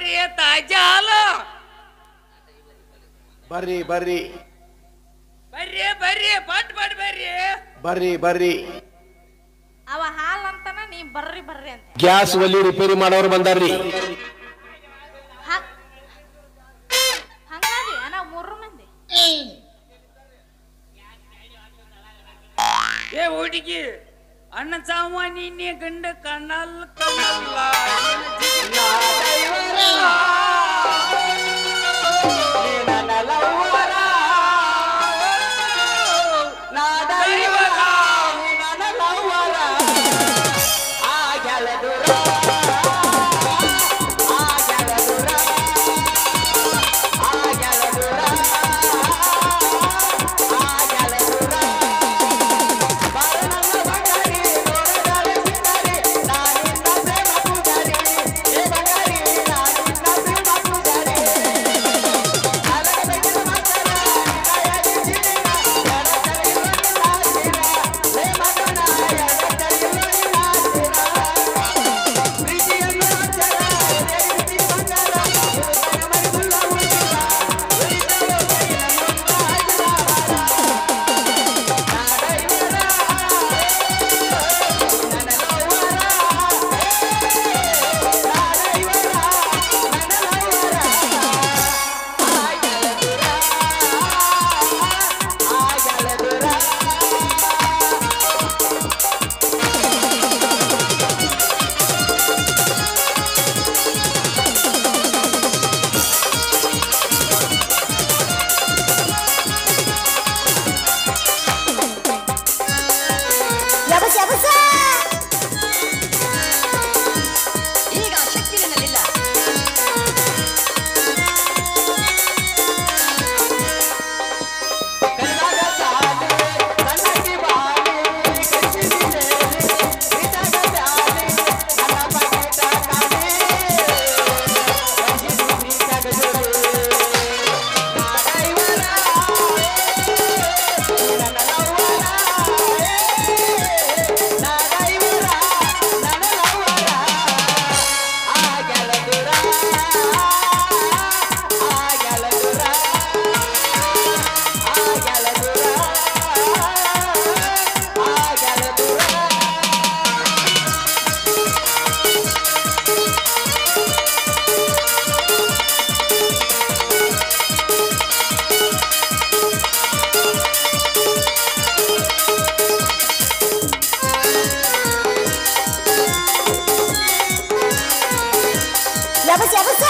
ಬರ್ರಿ ತಾಜಾ ಹಾಲು ಬರ್ರಿ ಬರ್ರಿ ಬರ್ರಿ ಬರ್ರಿ ಪಟ್ ಪಟ್ ಬರ್ರಿ ಬರ್ರಿ ಬರ್ರಿ ಅವ ಹಾಲ್ ಅಂತಾನ ನೀ ಬರ್ರಿ ಬರ್ರಿ ಅಂತ ಗ್ಯಾಸ್ ಒಲಿ ರಿಪೇರಿ ಮಾಡೋರು ಬಂದಾರ್ರಿ ಹ- ಹಂಗಾಗಿ ನಾವು ಮೂರು ಮಂದಿ ಏ ಹುಡುಗಿ ಅಣ್ಣ ಸಾವ ನಿನ್ನೆ ಗಂಡ ಕಣ್ಣಲ್ ಕಣ್ಣಲ್ಲ ಯಬಸ ಯಬಸ ಈಗ ಶಕ್ತಿ ನನ್ನಲ್ಲಿಲ್ಲ ಯಬಸ ಯಬಸ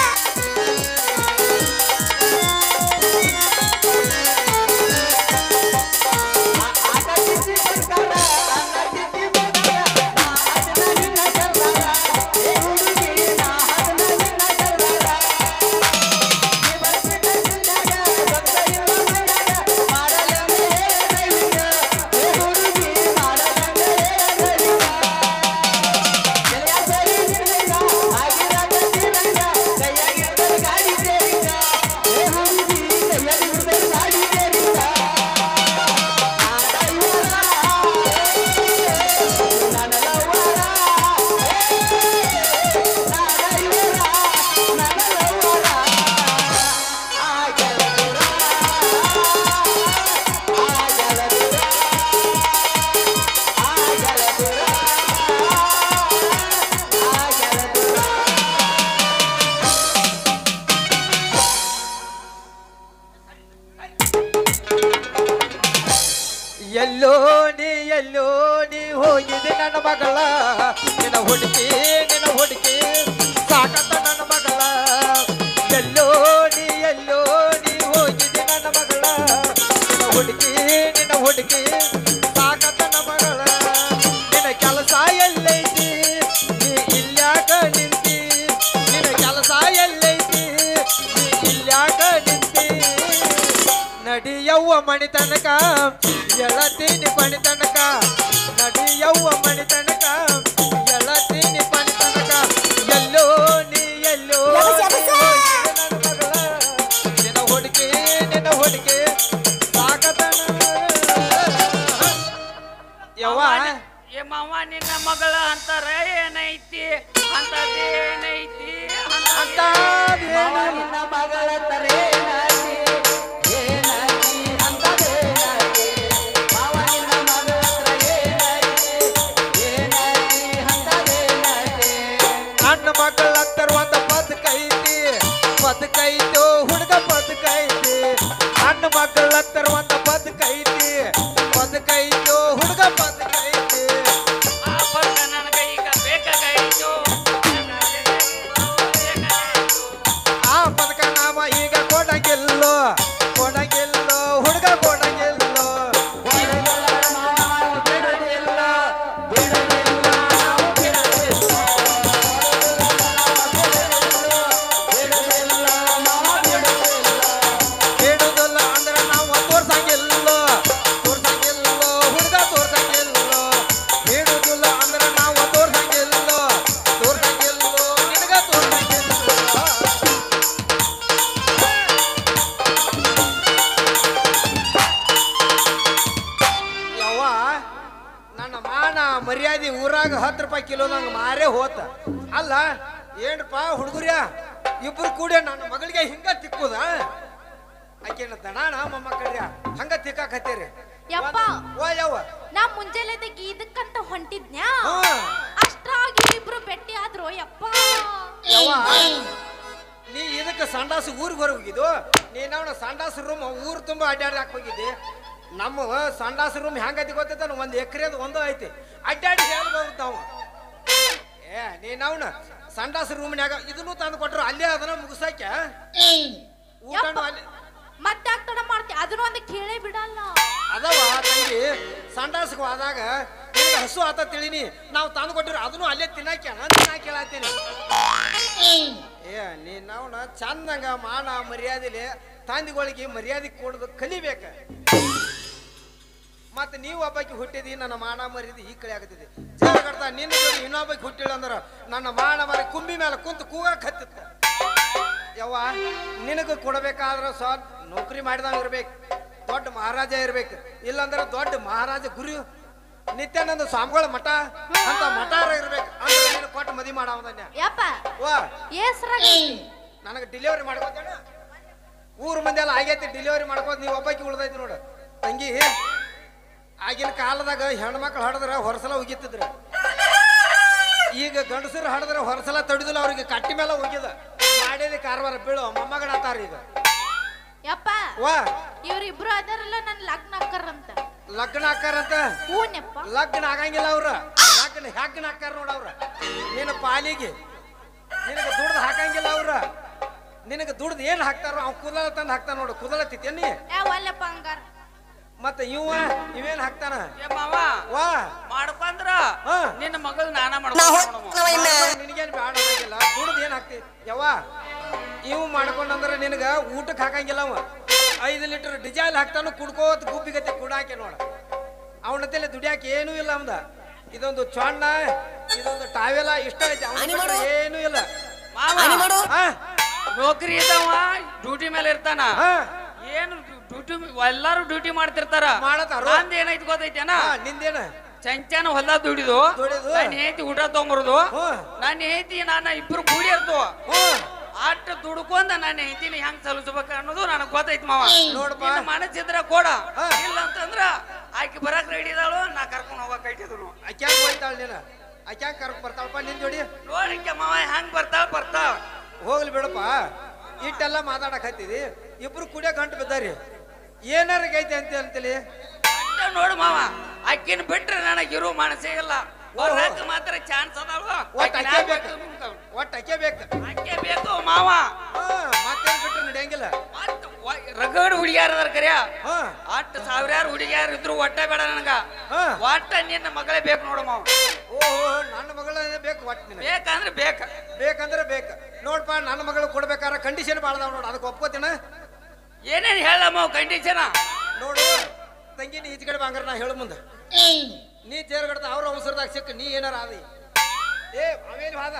ಎಲ್ಲೋ ನೀ ಎಲ್ಲೋ ನೀ ಹೋಗಿದೆ ನನ್ನ ಮಗಳ ನಿನ್ನ ಹುಡುಕಿ ನಿನ್ನ ಹುಡುಕಿ ಸಾಕತ್ತ ನನ್ನ ಮಗಳ ಎಲ್ಲೋ ನೀ ಎಲ್ಲೋ ನೀ ಹೋಗಿದೆ ನನ್ನ ಮಗಳ ನಿನ್ನ ಹುಡುಕಿ ನಿನ್ನ ಹುಡುಕಿ ಸಾಕತ್ತ ನನ್ನ ಮಗಳ ನಿನ್ನ ಕೆಲಸ ಎಲ್ಲೈತಿ ನೀ ಇಲ್ಯಾಕ ನಿಂತಿ ನಿನ್ನ ಕೆಲಸ ಎಲ್ಲೈತಿ ನೀ ಇಲ್ಯಾಕ ನಿಂತಿ ನಡಿಯವ್ವ ಮಣಿ ತನಕ ಎಳತೀನಿ ಪಣಿ ತನಕ ನಡಿಯವ್ವ ಮಣಿ ತನಕ ಎಳತೀನಿ ಪಣಿ ತನಕ ಎಲ್ಲೋ ನೀ ಎಲ್ಲೋ ಯಬಸ, ಯಬಸ. ನನ್ನ ಮಗಳ ನಿನ್ನ ಹುಡುಗಿ ನಿನ್ನ ಹುಡುಗಿ ಸಾಕತನ ಯವ್ವ ಏ ಮಾವ ನಿನ್ನ ಮಗಳ ಅಂತಾರ ಏನೈತಿ ಅಂತದೇನೈತಿ ಅಂತ ಬದುಕೈತು ಹುಡುಗ ಬದುಕೈತಿ ನನ್ನ ಮಕ್ಕಳ ಹತ್ರ ಒಂದು ಬದುಕೈತಿ ಬದುಕೈತು ಹುಡುಗ ಬದುಕೈತಿ ಆ ಪಕ್ಕ ನನಗ ಈಗ ಬೇಕಾಗಾಯಿತು ಆ ಬದುಕ ನಾವ ಈಗ ಕೊಡಗಿಲ್ಲೋ ಕೊಡಗಿಲ್ಲೋ ಹುಡುಗ ಕೊಡಗಿಲ್ಲೋ ಬಿಡುದಿಲ್ಲ ಅಂದ್ರೆ ನಾವು ತೋರ್ಸಂಗಿಲ್ಲೋ ತೋರ್ಸಂಗಿಲ್ಲೋ ಹುಡುಗ ತೋರ್ಸಂಗಿಲ್ಲೋ ಬಿಡುದಿಲ್ಲ ಅಂದ್ರೆ ನಾವು ತೋರ್ಸಂಗಿಲ್ಲೋ ತೋರ್ಸಂಗಿಲ್ಲೋ ನಿನಗ ತೋರ್ಸಂಗಿಲ್ಲೋ ಯವ್ವ ನನ್ನ ಮಾನ ಮರ್ಯಾದೆ ಊರಾಗ ಹತ್ತು ರೂಪಾಯಿ ಕಿಲೋ ನಂಗೆ ಮಾರೇ ಹೋತ ಅಲ್ಲ ಏನಪ್ಪ ಹುಡುಗರ್ಯ ಇಬ್ರು ಕೂಡ ನನ್ನ ಮಗಳಿಗೆ ಹಿಂಗ ತಿಕ್ಕುದ ಆಕೆನ ದಣಾಣ ಮೊಮ್ಮಕ್ಕಳ್ಯ ಹಂಗ ತಿಕ್ಕಾಕತ್ತೀರಿ ಯಪ್ಪ. ವಾ ಯವ್ವ ನಾ ಮುಂಜಾನೆದ ಇದಕ್ಕಂತ ಹೊಂಟಿದ್ನ್ಯಾ ಹಾ. ಅಷ್ಟ್ರಾಗಿ ಇಬ್ರು ಭೇಟಿ ಆದ್ರು ಯಪ್ಪ ಯವ್ವ ನೀ ಇದಕ್ಕೆ ಸಂಡಾಸ ಊರಿಗೆ ಹೊರಗೆ ಹೋಗಿದ್ದು ನೀನವನ ಸಂಡಾಸ ರೂಮ್ ಊರು ತುಂಬ ಅಡ್ಡಾಡಕ್ ಹೋಗಿದ್ದೆ ನಮ್ಮ ಸಂಡಾಸ ರೂಮ್ ಹೆಂಗೈತಿ ಗೊತ್ತೈತೆ ಒಂದು ಎಕರೆದು ಒಂದು ಐತಿ ಅಡ್ಡಾಡಿ ಹೇಳ್ಬೋದು ನಾವು ಏ ನೀನವನ ಸಂಡಾಸ ರೂಮ್ನ್ಯಾಗ ಇದನ್ನು ತಂದು ಕೊಟ್ರು ಅಲ್ಲೇ ಅದನ್ನ ಮುಗಿಸಾಕ ಊಟನು ಅಲ್ಲಿ ಮತ್ತೆ ತಡ ಮಾಡ್ತಿ ಅದನ್ನ ಒಂದು ಕೇಳೇ ಬಿಡಲ್ಲ ಅದವ ತಂಗಿ ಸಂಡಾಸಕ್ಕೆ ಹೋದಾಗ ನಿನಗೆ ಹಸು ಆತ ತಿಳಿನಿ ನಾವು ತಂದು ಕೊಟ್ಟಿರು ಅದನ್ನು ಅಲ್ಲೇ ತಿನ್ನಾಕ ತಿನ್ನಾಕ ಹೇಳತ್ತೀನಿ ಏ ನೀನವನ ಚಂದಂಗ ಮಾನ ಮರ್ಯಾದೆಲಿ ತಂದಿಗಳಿಗೆ ಮರ್ಯಾದೆ ಕೊಡೋದು ಕಲಿಬೇಕ ಮತ್ತೆ ನೀವು ಒಬ್ಬಾಕಿ ಹುಟ್ಟಿದಿ ನನ್ನ ಮಾನ ಮರ್ಯಾದೆ ಈ ಕಡೆ ಆಗತ್ತಿದೆ ಜಗಳ ಕಟ್ತಾ ನಿನ್ನ ಜೋಡಿ ಇನ್ನೊಬ್ಬಾಕಿ ಹುಟ್ಟಿಲ್ಲ ಅಂದ್ರ ನನ್ನ ಮಾನ ಮರ ಕುಂಬಿ ಮೇಲೆ ಕುಂತು ಕೂಗಕ್ ಹತ್ತಿತ್ತ ಯವ್ವ ನಿನಗ ಕೊಡಬೇಕಾದ್ರ ಸ್ವಲ್ಪ ನೌಕರಿ ಮಾಡಿದವ ಇರ್ಬೇಕು ದೊಡ್ಡ ಮಹಾರಾಜ ಇರ್ಬೇಕು ಇಲ್ಲಾಂದ್ರೆ ದೊಡ್ಡ ಮಹಾರಾಜ ಗುರು ನಿತ್ಯಾನಂದ ಸ್ವಾಮಿಗಳ ಮಠ ಅಂತ ಮಠಾರ ಇರ್ಬೇಕು ಅಂದ್ರೆ ನೀನು ಕೊಟ್ಟು ಮದಿ ಮಾಡವದನ್ಯ ಯಪ್ಪ ವಾ ಏಸ್ರಾಗ ನನಗೆ ಡೆಲಿವರಿ ಮಾಡ್ಕೋತೇನ ಊರ್ ಮಂದಿ ಎಲ್ಲ ಆಗೈತಿ ಡೆಲಿವರಿ ಮಾಡ್ಕೋತ ನೀವು ಒಬ್ಬಾಕಿ ಉಳ್ದೈತಿ ನೋಡು ತಂಗಿ ಆಗಿನ ಕಾಲದಾಗ ಹೆಣ್ಮಕ್ಳು ಹಡದ್ರ ಹೊರಸಲ ಉಗಿತಿದ್ರ ಈಗ ಗಂಡಸರು ಹಡದ್ರ ಹೊರಸಲ ತಡಿದಿಲ್ಲ ಅವ್ರಿಗೆ ಕಟ್ಟಿ ಮೇಲೆ ಹೋಗಿದ ಮಾಡಿದ ಕಾರವಾರ ಬೀಳು ಮೊಮ್ಮಗನಾತಾರ ಈಗ ಯಪ್ಪ ವಾ ಇವ್ರಿಬ್ರು ಅದಾರಲ್ಲ ನನ್ ಲಗ್ನ ಅಕ್ಕರಂತ ಲಗ್ನ ಹಾಕಾರಂತ ಹೂನಪ್ಪ ಲಗ್ನ ಆಗಂಗಿಲ್ಲ ಅವ್ರ ಲಗ್ನ ಹೆಗ್ಗನ ಹಾಕಾರ ನೋಡ ಅವ್ರ ನಿನ್ನ ಪಾಲಿಗೆ ನಿನಗೆ ದುಡ್ದು ಹಾಕಂಗಿಲ್ಲ ಅವ್ರ ನಿನಗೆ ದುಡ್ದು ಏನ್ ಹಾಕ್ತಾರೋ ಅವ್ನು ಕುದಲ ತಂದು ಹಾಕ್ತಾನ ನೋಡು ಕುದಲ ತಿತ್ತೇನಿ ಏ ಒಲ್ಲಪ್ಪ ಹಂಗಾರ ಮತ್ತೆ ಇವ ಇವೇನ್ ಹಾಕ್ತಾನ ಏ ಮಾವ ವಾ ಮಾಡ್ಕೊಂಡ್ರ ಹಾ. ನಿನ್ನ ಮಗಳು ನಾನ ಮಾಡ್ಕೊಂಡು ನಿನಗೇನ್ ಬ್ಯಾಡ ಅನ್ನಂಗಿಲ್ಲ ದುಡ್ದು ಏನ್ ಹಾಕ್ತಿ ಯವ್ವ ಇವ್ ಮಾಡ್ಕೊಂಡಂದ್ರ ನಿನಗ ಊಟಕ್ಕೆ ಹಾಕಂಗಿಲ್ಲ ಅವ ಐದು ಲೀಟರ್ ಡಿಜೈಲ್ ಹಾಕ್ತಾನು ಕುಡ್ಕೋತ ಗುಬ್ಬಿಗತ್ತೆ ಕುಡಾಕೆ ನೋಡ ಅವನಂತೆಲ್ಲ ದುಡಿಯಾಕ ಏನೂ ಇಲ್ಲ ಅವಂದ ಇದೊಂದು ಚೊಣ್ಣ ಇದೊಂದು ಟಾವೆಲ ಇಷ್ಟ ಐತಿ ಅವನ ಏನೂ ಇಲ್ಲ ಮಾವ ಹಾ ನೌಕರಿ ಇದ್ದಾವ ಡ್ಯೂಟಿ ಮೇಲೆ ಇರ್ತಾನ ಹಾ ಏನು ಡ್ಯೂಟಿ ಎಲ್ಲಾರು ಡ್ಯೂಟಿ ಮಾಡ್ತಿರ್ತಾರ ಮಾಡತಾರೋ? ನಂದ್ ಏನೈತಿ ಗೊತ್ತೈತೇನ ಹಾ, ನಿಂದೇನ ಚಂಚನ ಹೊಲ ದುಡಿದು ದುಡಿದು? ನನ್ನ ಹೆಂಡತಿ ಊಟ ತಗೊಂಬರುದು ಹ್ಮ್. ನನ್ನ ಹೆಂಡತಿ ನಾನು ಇಬ್ರು ಕೂಡಿ ಇರ್ತವ ಹ್ಮ್ ಅಟ್ಟ ದುಡ್ಕೊಂಡ ನನ್ನ ಹೆಂಡತಿನ ಹೆಂಗ್ ಸಲ್ಲಿಸ್ಬೇಕು ಅನ್ನೋದು ನನಗ್ ಗೊತ್ತೈತಿ ಮಾವ ನೋಡಪ್ಪ. ನಿನ್ನ ಮನಸ್ಸಿದ್ರ ಕೊಡ ಹಾ. ಇಲ್ಲ ಅಂತಂದ್ರ ಆಕಿ ಬರಕ್ ರೆಡಿ ಇದಾಳು ನಾ ಕರ್ಕೊಂಡು ಹೋಗಕ್ ಐತಿದ್ರು ಆಕ್ಯಾಗ ಹೋಯ್ತಾಳ ನೀನ ಆಕ್ಯಾಗ ಕರ್ಕ್ ಬರ್ತಾಳಪ್ಪ ನಿನ್ ಜೋಡಿ ನೋಡಿಕೆ ಮಾವ ಹೆಂಗ್ ಬರ್ತಾಳ ಬರ್ತಾಳ ಹೋಗ್ಲಿ ಬಿಡಪ್ಪ ಇಟ್ಟೆಲ್ಲ ಮಾತಾಡಕ್ ಹತ್ತಿದಿ ಇಬ್ರು ಕುಡಿಯ ಗಂಟು ಬಿದ್ದಾರಿ ಏನಾರ ಗೈತೆ ಅಂತ ಅಂತೇಳಿ ಅಷ್ಟ ನೋಡು ಮಾವ ಆಕಿನ ಬಿಟ್ರೆ ನನಗಿರೋ ಮನಸ್ಸೇ ಇಲ್ಲ ಬರಕ್ ಮಾತ್ರ ಚಾನ್ಸ್ ಅದಾವ ಒಟ್ಟು ಅಕ್ಕೇ ಬೇಕು ಒಟ್ಟು ಅಕ್ಕೇ ಬೇಕು ಆಕೆ ಬೇಕು ಮಾವ ಹಾ ಮತ್ತೇನ್ ಬಿಟ್ರೆ ನಡೆಯಂಗಿಲ್ಲ ಮತ್ತ್ ವ- ರಗಡ್ ಹುಡುಗಿಯಾರ ಅದಾರ ಕರ್ಯ ಹಾ ಅಟ್ ಸಾವಿರಾರು ಹುಡುಗಿಯಾರ ಇದ್ರು ಒಟ್ಟ ಬೇಡ ನನಗ ಹಾ. ಒಟ್ಟ ನಿನ್ನ ಮಗಳೇ ಬೇಕು ನೋಡು ಮಾವ ಓಹೋ ನನ್ನ ಮಗಳ ಬೇಕು ಒಟ್ಟು ನಿನಗೆ ಬೇಕಂದ್ರೆ ಬೇಕ ಬೇಕಂದ್ರೆ ಬೇಕು ನೋಡ್ಪ ನನ್ನ ಮಗಳು ಕೊಡ್ಬೇಕಾರ ಕಂಡೀಷನ್ ಬಾಳ್ದಾವ್ ನೋಡು ಅದಕ್ಕೆ ಒಪ್ಕೋತೀನ ಏನೇನ್ ಹೇಳ ಮಾವ ಕಂಡೀಷನ್ ನೋಡು ತಂಗಿ ನೀ ಈಚೆ ಕಡೆ ಬಂಗಾರ ನಾ ಹೇಳು ಮುಂದೆ ನೀ ತೇರ್ಗಡ್ತ ಅವ್ರ ಅವಸರದಾಗ ಸಿಕ್ಕ ನೀ ಏನಾರ ಆದಿ ಏ ಅವೇನು ಹಾದ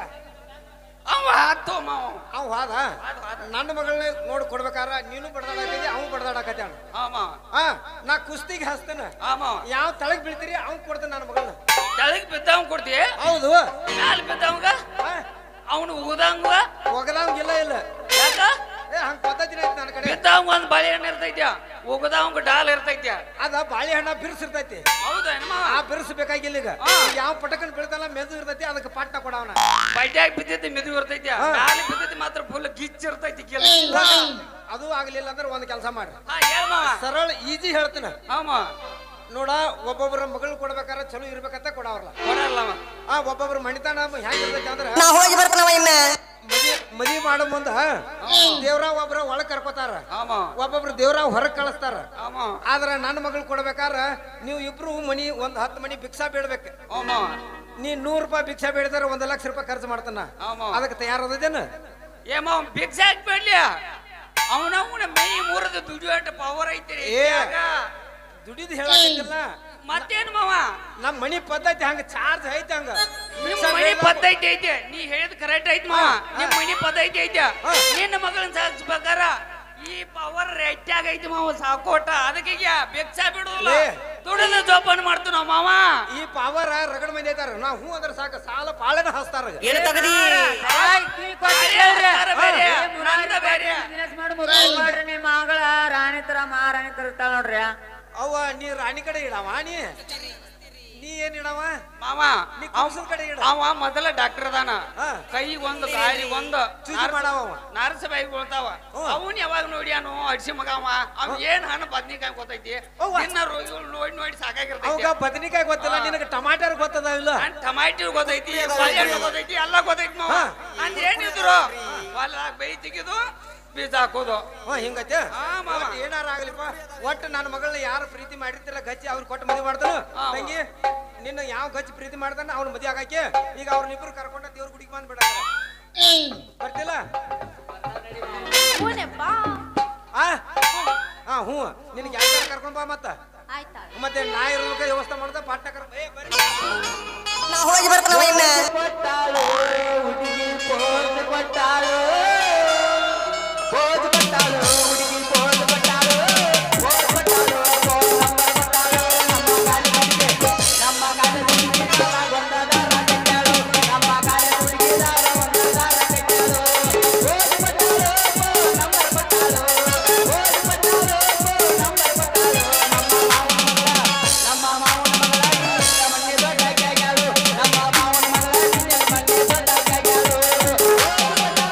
ಅವ ಹತ್ತು ಮಾವ ಅವ್ ಹಾದ ಹಾದ, ಹಾದ. ನನ್ನ ಮಗಳನ್ನ ನೋಡಿ ಕೊಡ್ಬೇಕಾರ ನೀನು ಬಡದಾಡಕತ್ತಿ ಅವ್ನು ಬಡದಾಡಕತ್ತಾನ ಹಾ ಮಾವ ಹಾ ನಾ ಕುಸ್ತಿಗೆ ಹಚ್ತೇನೆ ಹಾ ಮಾವ ಯಾವ ತಳಗ್ ಬೀಳ್ತೀರಿ ಅವ್ನ್ ಕೊಡ್ತೇನೆ ನನ್ನ ಮಗಳನ್ನ ತೆಳಗ್ ಬಿದ್ದವ್ ಕೊಡ್ತಿ ಹೌದು ಮ್ಯಾಲ ಬಿದ್ದವಂಗ ಅವನು ಉಗದಂಗ ಒಗದಂಗಿಲ್ಲ ಇಲ್ಲ ಯಾಕ ಏ ಹಂಗ ಪದ್ಧತಿನ ಐತಿ ನನ್ನ ಕಡೆ ಬಿದ್ದವಂಗ ಒಂದ್ ಬಾಳೆಹಣ್ಣು ಇರ್ತೈತ್ಯ ಉಗದವಂಗ ಡಾಲ್ ಇರ್ತೈತ್ಯ ಅದ ಬಾಳೆಹಣ್ಣ ಬಿರ್ಸಿರ್ತೈತಿ ಹೌದೇನು ಮಾವ ಆ ಬಿರ್ಸ್ ಬೇಕಾಗಿಲ್ಲ ಈಗ ಹಾ. ಈಗ ಯಾವ ಪಟಕನ್ ಬೀಳ್ತಾನ ಮೆದು ಇರ್ತೈತಿ ಅದಕ್ಕೆ ಪಟ್ಟ ಕೊಡವನ ಬಡ್ಯಾಗ ಬಿದ್ದೈತಿ ಮೆದು ಇರ್ತೈತ್ಯ ಹಾ. ಡಾಲ್ ಬಿದ್ದೈತಿ ಮಾತ್ರ ಫುಲ್ ಗಿಚ್ ಇರ್ತೈತಿ ಸಿಕ್ಕಿಲ್ಲ ಅದು ಆಗ್ಲಿಲ್ಲ ಅಂದ್ರೆ ಒಂದ್ ಕೆಲಸ ಮಾಡ್ರಿ ಹಾ ಹೇಳ್ ಮಾವ ಸರಳ ಈಜಿ ಹೇಳ್ತೀನಿ ಹಾ ಮಾವ ನೋಡ ಒಬ್ಬೊಬ್ಬರ ಮಗಳು ಕೊಡ್ಬೇಕಾದ್ರೆ ಚಲೋ ಇರ್ಬೇಕಂತ ಕೊಡವ್ರಲ್ಲ ಕೊಡಲ್ಲ ಮಾವ ಆ ಒಬ್ಬೊಬ್ರ ಮಣಿತನ ಹೆಂಗಿರ್ತೈತಿ ಅಂದ್ರ ನಾ ಹೋಗಿ ಬರ್ತಾನವ ಇನ್ನ ಮದಿ ಮದಿ ಮಾಡೋ ಮುಂದ ದೇವ್ರ ಒಬ್ರ ಒಳಗ್ ಕರ್ಕೋತಾರ ಹಾ ಮಾವ ಒಬ್ಬೊಬ್ರು ದೇವ್ರ ಹೊರಗ್ ಕಳಿಸ್ತಾರ ಹಾ ಮಾವ ಆದ್ರ ನನ್ನ ಮಗಳು ಕೊಡ್ಬೇಕಾರ ನೀವು ಇಬ್ರು ಮನಿ ಒಂದ್ ಹತ್ತು ಮನಿ ಭಿಕ್ಷಾ ಬೇಡ್ಬೇಕು ಹಾ ಮಾವ ನೀ ನೂರ್ ರೂಪಾಯಿ ಭಿಕ್ಷಾ ಬೇಡಿದಾರ ಒಂದ್ ಲಕ್ಷ ರೂಪಾಯಿ ಖರ್ಚು ಮಾಡ್ತಾನ ಆಮಾ. ಅದಕ್ಕೆ ತಯಾರದೇನ ಏ ಮಾವ ಭಿಕ್ಷೆ ಹಾಕ್ಬೇಡ್ಲಿ ಅವನವನ ಮೈ ಮುರಿದು ದುಡಿಯೋಟ ಪವರ್ ಐತಿ ಏ ದುಡಿದ್ ಹೇಳಕ್ಕಿಲ್ಲ ಮತ್ತೇನ್ ಮಾವ ನಮ್ ಮನಿ ಪದ್ಧತಿ ಹಂಗ ಚಾರ್ಜ್ ಐತಿ ಹಂಗ ನಿಮ್ ಭಿಕ್ಷಾ ಮನಿ ಬೇಡ್ಬೇಕು. ಪದ್ಧತಿ ಐತಿ ನೀ ಹೇಳಿದ್ ಕರೆಕ್ಟ್ ಐತಿ ಮಾವ ನಿಮ್ ಮನಿ ಪದ್ಧತಿ ಐತಿ ಹಾ. ನಿನ್ನ ಮಗಳನ್ನ ಸಾಧಿಸ್ಬೇಕಾರ ಈ ಪವರ್ ರೆಟ್ಟಾಗ ಐತಿ ಮಾವ ಸಾಕೋಟ ಅದಕ್ಕೆ ಈಗ ಭಿಕ್ಷಾ ಬಿಡುದಿಲ್ಲ ಲೇ. ದುಡಿದ ಜೋಪಾನ ಮಾಡ್ತು ನಾವ್ ಮಾವ ಈ ಪವರ್ ರಗಡ ಮಂದಿ ಐತಾರ ನಾ ಹೂ ಅಂದ್ರೆ ಸಾಕ ಸಾಲ ಪಾಳನ ಹಸ್ತಾರ ಏನು ತಗದಿ ಬೇರೆ, ಬೇರೆ, ನಂದ ಬೇರೆ. ಮಾಡ್ರಿ ನಿಮ್ಮ ಮಗಳ ರಾಣಿ ತರ ಮಹಾರಾಣಿ ತರ ಇರ್ತಾಳ ನೋಡ್ರಿ ಅವ ನೀ ರಾಣಿ ಕಡೆ ಇಡವ ನೀ ನೀ ಏನ್ ಇಡವ ಮಾವ ನೀ ಅವ್- ಕುಂಸಲ್ ಕಡೆ ಇಡ ಅವ ಮೊದಲ ಡಾಕ್ಟರ್ ಅದಾನ ಹಾ. ಕೈ ಒಂದು ಗಾಳಿ ಒಂದು ಚೂಚಿ ಮಾಡವ ಅವ. ನರ್ಸ ಬಾಯಿ ಬೀಳ್ತಾವ ಹ್ಮ್. ಅವನ್ ಯಾವಾಗ ನೋಡ್ಯಾನು ಅಡ್ಸಿ ಮಗ ಅವ ಅವ್ ಏನ್ ಹಣ್ಣು ಬದ್ನಿಕಾಯಿ ಗೊತ್ತೈತಿ ಅವ್ವ. ನಿನ್ನ ರೋಗಿಗಳು ನೋಡಿ ನೋಡಿ ಸಾಕಾಗಿರ್ತೈತಿ ಅವಾಗ ಬದನಿಕಾಯಿ ಗೊತ್ತಿಲ್ಲ ಹಾ. ನಿನಗೆ ಟಮಾಟರ್ ಗೊತ್ತದ ಇಲ್ಲ ನನ್ ಟಮಾಟಿ ಗೊತ್ತೈತಿ ಬಾಳೆಹಣ್ಣು ಗೊತ್ತೈತಿ ಎಲ್ಲ ಗೊತ್ತೈತಿ ಮಾವ ಹಾ. ಅಂದ್ರೆ ಏನಿದ್ರು ಹೊಲ್ದಾಗ ಬೈ ತೆಗೆದು ಬೀಜ ಹಾಕೋದು ಹ್ಞೂ ಹಿಂಗೈತೆ ಹಾ, ಮಾವ. ಒಟ್ಟು ಏನಾರ ಆಗ್ಲಿಪ್ಪ ಒಟ್ಟು ನನ್ನ ಮಗಳನ್ನ ಯಾರು ಪ್ರೀತಿ ಮಾಡಿರ್ತಿಲ್ಲ ಗಚ್ಚಿ ಅವ್ರು ಕೊಟ್ಟು ಮದುವೆ ಮಾಡ್ತಾನ ಹಾ, ತಂಗಿ ನಿನ್ನ ಯಾವ ಗಚ್ಚಿ ಪ್ರೀತಿ ಮಾಡ್ತಾನ ಅವ್ನ ಮದುವೆ ಆಗಾಕೆ ಈಗ ಅವ್ರನ್ನಿಬ್ರು ಕರ್ಕೊಂಡ ದೇವ್ರ ಗುಡಿಗೆ ಬಂದ್ಬಿಡ ಬರ್ತಿಲ್ಲ ಹೂನೆಪ್ಪ ಆ ಹಾ ಹ್ಞೂ ನಿನಗೆ ಯಾವ ಕರ್ಕೊಂಡ್ ಬಾ ಮತ್ತ ಆಯ್ತಾ ಮತ್ತೆ ನಾ ಇರೋದಕ್ಕ ವ್ಯವಸ್ಥೆ ಮಾಡ್ದ ಪಾಟ್ನ ಕರ್ ಏ ಬರ್ರಿ ನಾ ಹೋಗಿ ಬರ್ತಾನವ ಇನ್ನ ಕೊಟ್ಟಾಳು ಹುಡುಗಿ ಪೋಸ್ ಕೊಟ್ಟಾಳು ಪೋಸ್ ಕೊಟ್ಟಾಳು ಹುಡುಗಿ ಪೋಸ್ ಕೊಟ್ಟಾಳು ಪೋಸ್ ಕೊಟ್ಟಾಳು ಪೋಸ್ ನಂಬರ್ ಕೊಟ್ಟಾಳು ನಮ್ಮ ಗಾಡಿ ಹುಡುಗಿ ನಮ್ಮ ಗಾಡಿ ಹುಡುಗಿ ಒಂದದ ಕಟ್ಟಾಳು ನಮ್ಮ ಗಾಡಿ ಹುಡುಗಿ ಒಂದದ ಕಟ್ಟಾಳು ಪೋಸ್ ಕೊಟ್ಟಾಳು ಪೋಸ್ ನಂಬರ್ ಕೊಟ್ಟಾಳು ಪೋಸ್ ಕೊಟ್ಟಾಳು ಪೋಸ್ ನಂಬರ್ ಕೊಟ್ಟಾಳು ನಮ್ಮ ಮಾವನ ಮಗಳ ನಮ್ಮ ಮಾವನ ಮಗಳ ಮಣ್ಣೆ ದೊಡ್ಡ ಕ್ಯಾಗ್ಯಾಳು ನಮ್ಮ ಮಾವನ ಮಗಳ ಮಣ್ಣೆ ದೊಡ್ಡ ಕ್ಯಾಗ್ಯಾಳು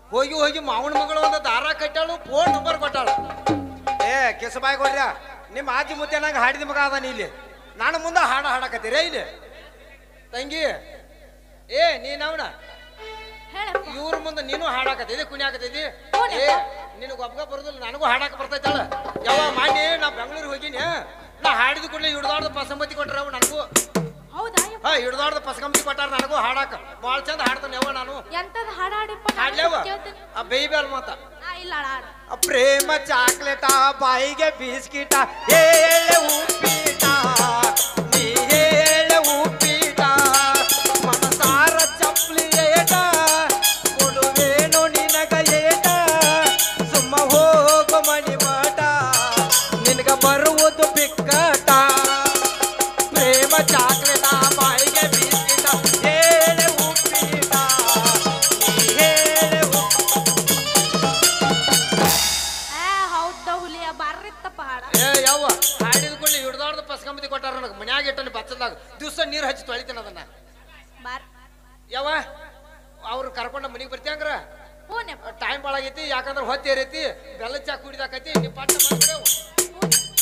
ಹೋಗಿ ಹೋಗಿ ಮಾವನ ಮಗಳು ಒಂದು ದಾರ ಕಟ್ಟಾಳು ಫೋನ್ ನಂಬರ್ ಕೊಟ್ಟಾಳು ಏ ಕೆಸಬಾಯಿ ಕೊಡ್ರ ನಿಮ್ಮ ಆಜಿ ಮುತ್ತೆ ನಂಗೆ ಹಾಡಿದ ಮಗ ಅದಾನ ಇಲ್ಲಿ ನಾನು ಮುಂದೆ ಹಾಡ ಹಾಡಕತ್ತೀರೇ ಇಲ್ಲಿ ತಂಗಿ ಏ ನೀನವನ ಹೇಳಪ್ಪ ಇವ್ರ ಮುಂದೆ ನೀನು ಹಾಡಾಕತ್ತಿದಿ ಕುಣಿಯಾಕತ್ತಿದಿ ಹ್ಞೂನಪ್ಪ. ಏ ನಿನಗೆ ಒಬ್ಬಗ ಬರೋದಿಲ್ಲ ನನಗೂ ಹಾಡಾಕ ಬರ್ತೈತಲ್ಲ ಯಾವ ಮಾಡಿ ನಾ ಬೆಂಗಳೂರಿಗೆ ಹೋಗಿನಿ ನಾ ಹಾಡಿದ ಕೂಡಲೇ ಹಿಡ್ದಾಡ್ದ ಪಸಂಬತಿ ಕೊಟ್ರ ಅವು ನನಗೂ ಹೌದಾ ಯಪ್ಪ? ಹಾ ಹಿಡ್ದಾಡ್ದ ಪಸಂಬತಿ ಕೊಟ್ಟಾರ ನನಗೂ ಹಾಡಾಕ ಭಾಳ ಚಂದ ಹಾಡ್ತಾನೆ ಯಾವ ನಾನು ಎಂತದ್ ಹಾಡಾಡಿಪ್ಪ ನಾನು ಹಾಡ್ಲೇವ ಕೇಳ್ತೀನಿ ಆ ಬೇಯ್ಬೇಲ್ ಮಾತ ಆ, ಇಲ್ಲ ಹಾಡು ಆ ಪ್ರೇಮ ಚಾಕ್ಲೇಟ ಬಾಯಿಗೆ ಬಿಸ್ಕಿಟ ಹೇಳೆ ಉಪ್ಪಿಟ ನೀ ಹೇಳೆ ಉಪ್ಪಿಟ ಮನಸಾರ ಚಪ್ಲಿ ಏಟ ಕೊಡುವೇನು ನಿನಗ ಏಟ ಸುಮ್ಮ ಹೋಗು ಮಣಿ ಮಾಟ ನಿನಗ ಬರುವುದು ಬಿಕ್ಕಟ ಪ್ರೇಮ ಚಾಕ್ಲೇಟ ಬಾಯಿಗೆ ಬಿಸ್ಕಿಟ ಹೇಳೆ ಉಪ್ಪಿಟ ನೀ ಹೇಳೆ ಉಪ್ಪಿಟ ಆ ಹೌದ ಹುಲಿಯ ಬಾರಿತ್ತಪ್ಪ ಹಾಡ ಏ ಯವ್ವ ಹಾಡಿದ ಕೂಡಲೇ ಹಿಡ್ದಾಡ್ದ ಪಸ್ಕಂಬತಿ ಕೊಟ್ಟಾರ ನನಗೆ ಮನ್ಯಾಗ ಇಟ್ಟನಿ ಬಚ್ಚದಾಗ ದಿವಸ ನೀರು ಹಚ್ಚಿ ತೊಳಿತೀನಿ ಅದನ್ನ ಬಾರ್ ಯವ್ವ ಅವ್ರು ಕರ್ಕೊಂಡು ಮನೆಗೆ ಬರ್ತೀಯಂಗ್ರ ಹೂನಪ್ಪ ಟೈಮ್ ಭಾಳ ಆಗೈತಿ ಯಾಕಂದ್ರೆ ಹೊತ್ತೇರೈತಿ ಬೆಲ್ಲ ಚಾ ಕುಡಿದಾಕೈತಿ ನೀ ಪಟ್ಟ ಬಂದ್ಬಿಡೇವು ಹೂನಪ್ಪ